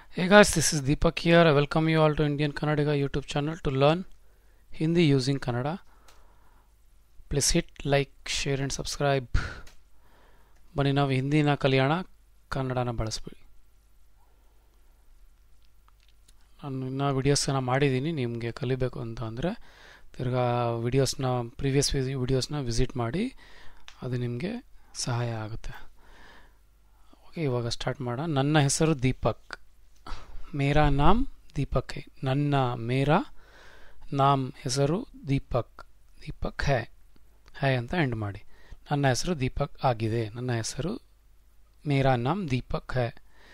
Hey guys, this is Deepak here. I welcome you all to Indian Kannadiga YouTube channel to learn Hindi using Kannada. Please hit like, share and subscribe. ಬನ್ನಿ ನಾವು ಹಿಂದಿನ ಕಲಿಯೋಣ ಕನ್ನಡನ ಬಳಸ್ಬಿಡಿ ನಾನು ಇನ್ನೂ ವಿಡಿಯೋಸ್ನ ಮಾಡಿದ್ದೀನಿ ನಿಮಗೆ ಕಲಿಬೇಕು ಅಂತ ಅಂದರೆ ತಿರ್ಗಾ ವಿಡಿಯೋಸ್ನ ಪ್ರೀವಿಯಸ್ ವಿಡಿಯೋಸ್ನ ವಿಸಿಟ್ ಮಾಡಿ ಅದು ನಿಮಗೆ ಸಹಾಯ ಆಗುತ್ತೆ ಓಕೆ ಇವಾಗ ಸ್ಟಾರ್ಟ್ ಮಾಡೋಣ ನನ್ನ ಹೆಸರು ದೀಪಕ್ ಮೇರಾ ನಾಮ್ ದೀಪಕ್ ಹೈ ನನ್ನ ಮೇರಾ ನಾಮ್ ಹೆಸರು ದೀಪಕ್ ದೀಪಕ್ ಹೈ ಹೈ ಅಂತ ಎಂಡ್ ಮಾಡಿ ನನ್ನ ಹೆಸರು ದೀಪಕ್ ಆಗಿದೆ ನನ್ನ ಹೆಸರು ಮೇರಾ ನಾಮ್ ದೀಪಕ್ ಹೈ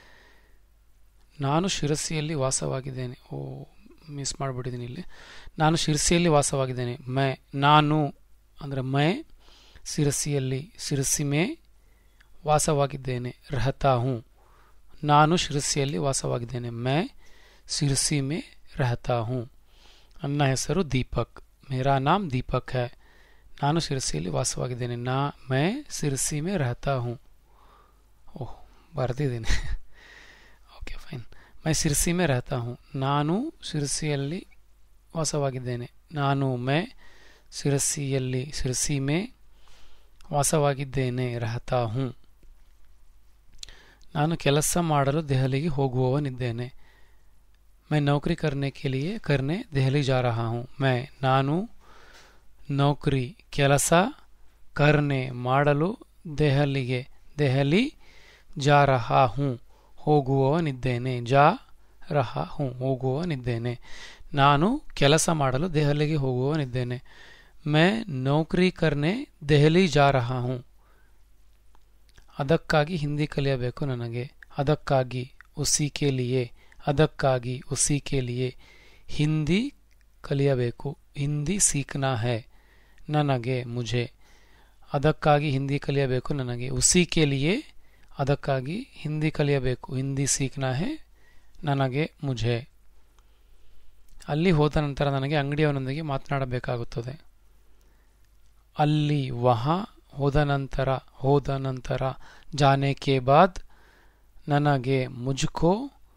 ನಾನು ಶಿರಸಿಯಲ್ಲಿ ವಾಸವಾಗಿದ್ದೇನೆ ಓ ಮಿಸ್ ಮಾಡಿಬಿಟ್ಟಿದ್ದೀನಿ ಇಲ್ಲಿ ನಾನು ಶಿರಸಿಯಲ್ಲಿ ವಾಸವಾಗಿದ್ದೇನೆ ಮೈ ನಾನು ಅಂದರೆ ಮೈ ಶಿರಸಿಯಲ್ಲಿ ಶಿರಸಿ ಮೇ ವಾಸವಾಗಿದ್ದೇನೆ ರಹತಾ ಹೂँ ನಾನು ಶಿರಸಿಯಲ್ಲಿ ವಾಸವಾಗಿದ್ದೇನೆ ಮೈ ಶಿರಸಿ ಮೇ ರಹತಾ ಹೂँ ನನ್ನ ಹೆಸರು ದೀಪಕ್ ಮೇರಾ ನಾಮ್ ದೀಪಕ್ ಹೈ ನಾನು ಶಿರಸಿಯಲ್ಲಿ ವಾಸವಾಗಿದ್ದೇನೆ ನಾ ಮೈ ಶಿರಸಿ ಮೇ ರಹತಾ ಹೂँ ಓಹ್ ಬರೆದಿದ್ದೀನಿ ಓಕೆ ಫೈನ್ ಮೈ ಶಿರಸಿ ಮೇ ರಹತಾ ಹೂँ ನಾನು ಶಿರಸಿಯಲ್ಲಿ ವಾಸವಾಗಿದ್ದೇನೆ ನಾನು ಮೈ ಶಿರಸಿಯಲ್ಲಿ ಶಿರಸಿ ಮೇ ವಾಸವಾಗಿದ್ದೇನೆ ರಹತಾ ಹೂँ ನಾನು ಕೆಲಸ ಮಾಡಲು ದೆಹಲಿಗೆ ಹೋಗುವವನಿದ್ದೇನೆ मैं नौकरी करने के लिए करने दहली जा रहा हूँ मैं ನಾನು ನೌಕರಿ ಕೆಲಸ ಕರ್ನೆ ಮಾಡಲು ದೆಹಲಿಗೆ ದೆಹಲಿ ಜಾ ರಹಾ ಹೂँ ಹೋಗುವವನಿದ್ದೇನೆ ಜಾ ರಹಾ ಹೂँ ಹೋಗುವವನಿದ್ದೇನೆ ನಾನು ಕೆಲಸ ಮಾಡಲು ದೆಹಲಿಗೆ ಹೋಗುವವನಿದ್ದೇನೆ ಮೈ ನೌಕರಿ ಕರ್ನೆ ದೆಹಲಿ ಜಾ ರಹಾ ಹೂँ ಅದಕ್ಕಾಗಿ ಹಿಂದಿ ಕಲಿಯಬೇಕು ನನಗೆ ಅದಕ್ಕಾಗಿ ಉಸಿ ಕೆ ಲಿಯೆ ಅದಕ್ಕಾಗಿ ಉಸಿ ಕೆ ಲಿಯೆ ಹಿಂದಿ ಕಲಿಯಬೇಕು ಹಿಂದಿ ಸೀಖನಾ ಹೈ ನನಗೆ ಮುझे ಅದಕ್ಕಾಗಿ ಹಿಂದಿ ಕಲಿಯಬೇಕು ನನಗೆ ಉಸಿ ಕೆ ಲಿಯೆ ಅದಕ್ಕಾಗಿ ಹಿಂದಿ ಕಲಿಯಬೇಕು ಹಿಂದಿ ಸೀಖನಾ ಹೈ ನನಗೆ ಮುझे ಅಲ್ಲಿ ಹೋದ ನಂತರ ನನಗೆ ಅಂಗಡಿಯವನೊಂದಿಗೆ ಮಾತನಾಡಬೇಕಾಗುತ್ತದೆ ಅಲ್ಲಿ ವಹ ಹೋದ ನಂತರ ಹೋದ ನಂತರ ಜಾನೆ ಕೆ ಬಾದ್ ನನಗೆ ಮುಜ್ಕೋ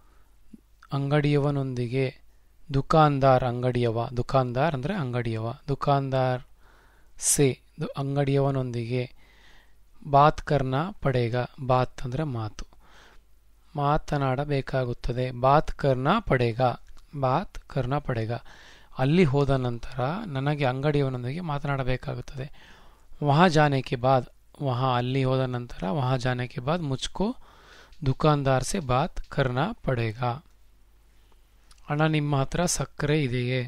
ಅಂಗಡಿಯವನೊಂದಿಗೆ ದುಕಾನ್ದಾರ್ ಅಂಗಡಿಯವ ದುಕಾನ್ದಾರ್ ಅಂದರೆ ಅಂಗಡಿಯವ ದುಕಾನ್ದಾರ್ ಸೆ ಅಂಗಡಿಯವನೊಂದಿಗೆ ಬಾತ್ ಕರ್ನ ಪಡೇಗ ಬಾತ್ ಅಂದರೆ ಮಾತು ಮಾತನಾಡಬೇಕಾಗುತ್ತದೆ ಬಾತ್ ಕರ್ನ ಪಡೇಗ ಬಾತ್ ಕರ್ನ ಪಡೇಗ ಅಲ್ಲಿ ಹೋದ ನಂತರ ನನಗೆ ಅಂಗಡಿಯವನೊಂದಿಗೆ ಮಾತನಾಡಬೇಕಾಗುತ್ತದೆ ವಹ ಜಾನೆ ಕೆ ಬಾದ್ ವಹ ಅಲ್ಲಿ ಹೋದ ನಂತರ ವಹ ಜಾನೆ ಕೆ ಬಾದ್ ಮುಚ್ಕೋ ದುಕಾನ್ದಾರ್ ಸೆ ಬಾತ್ ಕರ್ನ ಪಡೇಗ ಅಣ್ಣ ನಿಮ್ಮ ಹತ್ರ ಸಕ್ಕರೆ ಇದೆಯೇ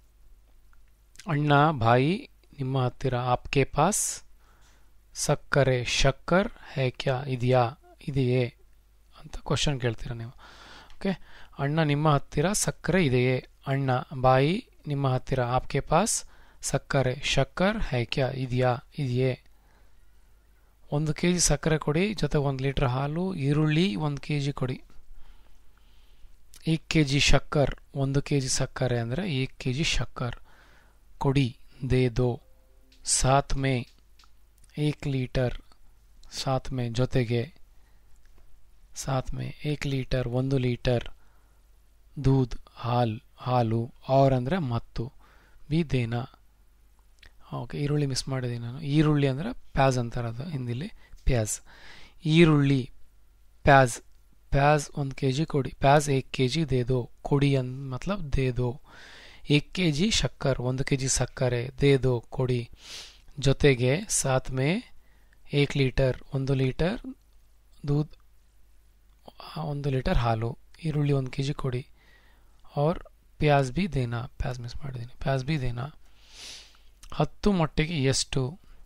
ಅಣ್ಣ ಬಾಯಿ ನಿಮ್ಮ ಹತ್ತಿರ ಆಪ್ಕೆ ಪಾಸ್ ಸಕ್ಕರೆ ಶಕ್ಕರ್ ಹೇ ಕ್ಯಾ ಇದೆಯಾ ಇದೆಯೇ ಅಂತ ಕ್ವಶನ್ ಕೇಳ್ತೀರ ನೀವು ಓಕೆ ಅಣ್ಣ ನಿಮ್ಮ ಹತ್ತಿರ ಸಕ್ಕರೆ ಇದೆಯೇ ಅಣ್ಣ ಬಾಯಿ ನಿಮ್ಮ ಹತ್ತಿರ ಆಪ್ಕೆ ಪಾಸ್ ಸಕ್ಕರೆ ಶಕ್ಕರ್ ಹೇ ಕ್ಯಾ ಇದೆಯಾ ಇದೆಯೇ ಒಂದು ಕೆ ಜಿ ಸಕ್ಕರೆ ಕೊಡಿ ಜೊತೆಗೆ ಒಂದು ಲೀಟ್ರ್ ಹಾಲು ಈರುಳ್ಳಿ ಒಂದು ಕೆ ಜಿ ಕೊಡಿ ಏಕ್ ಕೆ ಜಿ ಶಕ್ಕರ್ ಒಂದು ಕೆ ಜಿ ಸಕ್ಕರೆ ಅಂದರೆ ಏಕ್ ಕೆ ಜಿ ಶಕ್ಕರ್ ಕೊಡಿ ದೇ ದೋ ಸಾತ್ ಮೇ ಏಕ್ ಲೀಟರ್ ಸಾತ್ ಮೇ ಜೊತೆಗೆ ಸಾತ್ ಮೇ ಏಕ್ ಲೀಟರ್ ಒಂದು ಲೀಟರ್ ದೂದ್ ಹಾಲ್ ಹಾಲು ಅವ್ರ ಅಂದರೆ ಮತ್ತು ಬಿ ದೇನಾ ಓಕೆ ಈರುಳ್ಳಿ ಮಿಸ್ ಮಾಡಿದ್ದೀನಿ ನಾನು ಈರುಳ್ಳಿ ಅಂದರೆ ಪ್ಯಾಜ್ ಅಂತಾರೆ ಅದು ಹಿಂದಿಲಿ ಪ್ಯಾಜ್ ಈರುಳ್ಳಿ ಪ್ಯಾಜ್ प्याज ಒಂದು ಕೆ ಜಿ ಕೊಡಿ ಪ್ಯಾಜ್ ಏಕ್ ಕೆ ಜಿ ದೇ ದೋ ಕೊಡಿ ಅನ್ ಮತ್ಲಬ್ ದೇ ದೋ ಏಕ್ ಕೆ ಜಿ ಶಕ್ಕರ್ ಒಂದು ಕೆ ಜಿ ಸಕ್ಕರೆ ದೇ ದೋ ಕೊಡಿ ಜೊತೆಗೆ ಸಾತ್ ಮೇ ಏಕ್ ಲೀಟರ್ ಒಂದು ಲೀಟರ್ ದೂದ್ ಒಂದು ಲೀಟರ್ ಹಾಲು ಈರುಳ್ಳಿ ಒಂದು ಕೆ ಜಿ ಕೊಡಿ ಅವ್ರ ಪ್ಯಾಜ್ ಬಿ ದೇನಾ ಪ್ಯಾಜ್ ಮಿಸ್ ಮಾಡಿದ್ದೀನಿ ಪ್ಯಾಜ್ ಬಿ ದೇನಾ ಹತ್ತು ಮೊಟ್ಟೆಗೆ ಎಷ್ಟು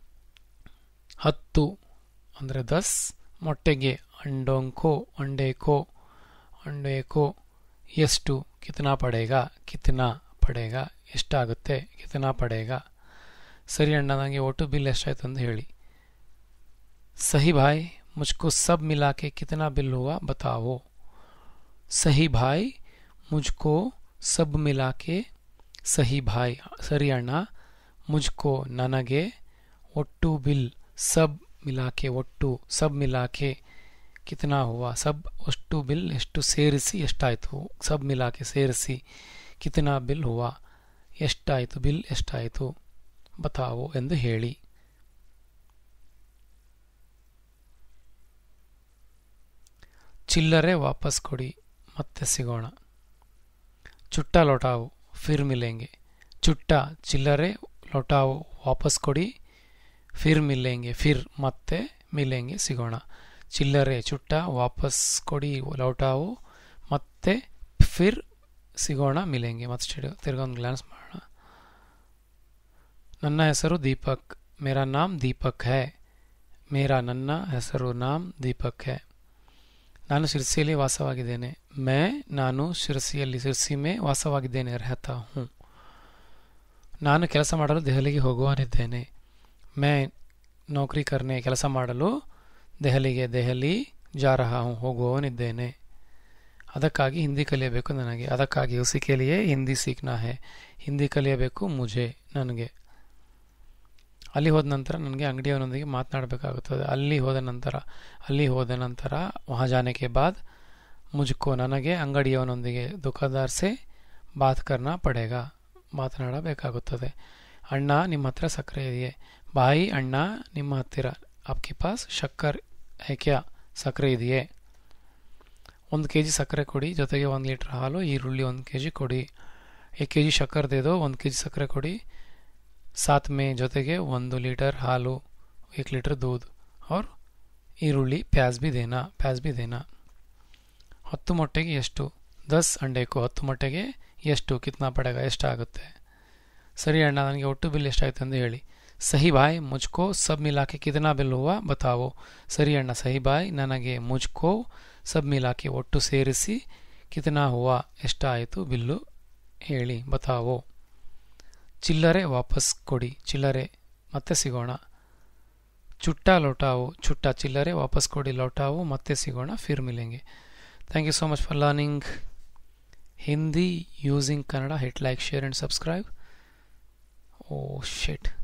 ಹತ್ತು ಅಂದರೆ ದಸ್ ಮೊಟ್ಟೆಗೆ ಅಂಡೋಂಕೋ ಅಂಡೇಕೋ ಅಂಡೇಕೋ ಎಷ್ಟು ಕಿತನಾ ಪಡೇಗ ಕಿತನಾ ಪಡೇಗ ಎಷ್ಟಾಗುತ್ತೆ ಕಿತನಾ ಪಡೇಗ ಸರಿ ಅಣ್ಣ ನನಗೆ ಒಟ್ಟು ಬಿಲ್ ಎಷ್ಟಾಯ್ತು ಅಂತ ಹೇಳಿ ಸಹಿ ಭಾಯ್ ಮುಜ್ಕೋ ಸಬ್ ಮಿಲಾಕೆ ಕಿತನಾ ಬಿಲ್ ಹುआ बताओ ಸಹಿ ಭಾಯ್ ಮುಜ್ಕೋ ಸಬ್ ಮಿಲಾಕೆ ಸಹಿ ಭಾಯ್ ಸರಿ ಅಣ್ಣ ಮುಜ್ಕೋ ನನಗೆ ಒಟ್ಟು ಬಿಲ್ ಸಬ್ ಮಿಲಾಕೆ ಒಟ್ಟು ಸಬ್ ಮಿಲಾಕೆ ಕಿತನಾ ಹುವಾ ಸಬ್ ಅಷ್ಟು ಬಿಲ್ ಎಷ್ಟು ಸೇರಿಸಿ ಎಷ್ಟಾಯಿತು ಸಬ್ ಮಿಲಾಕೆ ಸೇರಿಸಿ ಕಿತನಾ ಬಿಲ್ ಹುವಾ ಎಷ್ಟಾಯಿತು ಬಿಲ್ ಎಷ್ಟಾಯಿತು ಬತಾವು ಎಂದು ಹೇಳಿ ಚಿಲ್ಲರೆ ವಾಪಸ್ ಕೊಡಿ ಮತ್ತೆ ಸಿಗೋಣ ಚುಟ್ಟ ಲೊಟಾವು ಫಿರ್ ಮಿಲೆಂಗೆ ಚುಟ್ಟ ಚಿಲ್ಲರೆ ಲೊಟಾವು ವಾಪಸ್ ಕೊಡಿ ಫಿರ್ ಮಿಲೆಂಗೆ ಫಿರ್ ಮತ್ತೆ ಮಿಲೆಂಗೆ ಸಿಗೋಣ ಚಿಲ್ಲರೆ ಚುಟ್ಟ ವಾಪಸ್ ಕೊಡಿ ಲೌಟಾವು ಮತ್ತೆ ಫಿರ್ ಸಿಗೋಣ ಮಿಲೆಂಗೆ ಮತ್ತೆ ಸ್ಟೇಡಿಯೋ ತಿರ್ಗೊಂದು ಗ್ಲಾನ್ಸ್ ಮಾಡೋಣ ನನ್ನ ಹೆಸರು ದೀಪಕ್ ಮೇರಾ ನಾಮ್ ದೀಪಕ್ ಹೈ ಮೇರಾ ನನ್ನ ಹೆಸರು ನಾಮ್ ದೀಪಕ್ ಹೈ ನಾನು ಶಿರ್ಸಿಯಲ್ಲಿ ವಾಸವಾಗಿದ್ದೇನೆ ಮೇ ನಾನು ಶಿರ್ಸಿಯಲ್ಲಿ ಶಿರ್ಸಿ ಮೇ ವಾಸವಾಗಿದ್ದೇನೆ ರಹತಾ ಹೂँ ನಾನು ಕೆಲಸ ಮಾಡಲು ದೆಹಲಿಗೆ ಹೋಗುವನಿದ್ದೇನೆ ಮೇ ನೌಕರಿ ಕರ್ನೆ ಕೆಲಸ ಮಾಡಲು ದೆಹಲಿಗೆ ದೆಹಲಿ ಜಾ ರಹಾ ಹೂँ ಹೋಗುವವನಿದ್ದೇನೆ ಅದಕ್ಕಾಗಿ ಹಿಂದಿ ಕಲಿಯಬೇಕು ನನಗೆ ಅದಕ್ಕಾಗಿ ಉಸಿ ಲಿಯೇ ಹಿಂದಿ ಸೀಖ್ನಾ ಹೇ ಹಿಂದಿ ಕಲಿಯಬೇಕು ಮುಜೆ ನನಗೆ ಅಲ್ಲಿ ಹೋದ ನಂತರ ನನಗೆ ಅಂಗಡಿಯವನೊಂದಿಗೆ ಮಾತನಾಡಬೇಕಾಗುತ್ತದೆ ಅಲ್ಲಿ ಹೋದ ನಂತರ ಅಲ್ಲಿ ಹೋದ ನಂತರ ವಹಾ ಜಾನೆ ಕೆ ಬಾದ್ ಮುಜ್ಕೋ ನನಗೆ ಅಂಗಡಿಯವನೊಂದಿಗೆ ದುಕಾದಾರ್ ಸೆ ಬಾತ್ ಕರ್ನಾ ಪಡೇಗ ಮಾತನಾಡಬೇಕಾಗುತ್ತದೆ ಅಣ್ಣ ನಿಮ್ಮ ಹತ್ರ ಸಕ್ಕರೆ ಇದೆಯೇ ಬಾಯಿ ಅಣ್ಣ ನಿಮ್ಮ ಹತ್ತಿರ ಆಪ್ಕೆ ಪಾಸ್ ಶಕ್ಕರ್ ಹೇಕ್ಯಾ ಸಕ್ಕರೆ ಇದೆಯೇ ಒಂದು ಕೆ ಜಿ ಸಕ್ಕರೆ ಕೊಡಿ ಜೊತೆಗೆ ಒಂದು ಲೀಟ್ರ್ ಹಾಲು ಈರುಳ್ಳಿ ಒಂದು ಕೆ ಜಿ ಕೊಡಿ एक ಕೆ ಜಿ ಶಕ್ಕರ್ ದೇದೋ ಒಂದು ಕೆ ಜಿ ಸಕ್ಕರೆ ಕೊಡಿ ಸಾತ್ ಮೇ ಜೊತೆಗೆ ಒಂದು ಲೀಟರ್ ಹಾಲು एक ಲೀಟರ್ दूध और ಈರುಳ್ಳಿ ಪ್ಯಾಸ್ ಬಿ ದೇನಾ ಪ್ಯಾಸ್ ಬಿ ದೇನಾ ಹತ್ತು ಮೊಟ್ಟೆಗೆ ಎಷ್ಟು ದಸ್ ಅಂಡೇಕು ಹತ್ತು ಮೊಟ್ಟೆಗೆ ಎಷ್ಟು ಕಿತ್ನಾ ಪಡೆಗ ಎಷ್ಟಾಗುತ್ತೆ ಸರಿ ಅಣ್ಣ ನನಗೆ ಒಟ್ಟು ಬಿಲ್ ಎಷ್ಟಾಯ್ತು ಎಂದು ಹೇಳಿ ಸಹಿ ಬಾಯ್ ಮುಜ್ಕೋ ಸಬ್ ಮಿಲಾಕೆ ಕಿತನಾ ಬಿಲ್ ಹುವಾ ಬತಾವೋ ಸರಿ ಅಣ್ಣ ಸಹಿ ಬಾಯ್ ನನಗೆ ಮುಜ್ಕೋ ಸಬ್ ಮಿಲಾಕೆ ಒಟ್ಟು ಸೇರಿಸಿ ಕಿತನಾ ಹುವಾ ಎಷ್ಟಾಯಿತು ಬಿಲ್ಲು ಹೇಳಿ ಬತಾವೋ ಚಿಲ್ಲರೆ ವಾಪಸ್ ಕೊಡಿ ಚಿಲ್ಲರೆ ಮತ್ತೆ ಸಿಗೋಣ ಚುಟ್ಟ ಲೋಟಾವು ಚುಟ್ಟ ಚಿಲ್ಲರೆ ವಾಪಸ್ ಕೊಡಿ ಲೋಟಾವು ಮತ್ತೆ ಸಿಗೋಣ ಫಿರ್ ಮಿಲೆಂಗೆ thank you so much for learning Hindi using Kannada hit like share and subscribe ಓ ಶೆಟ್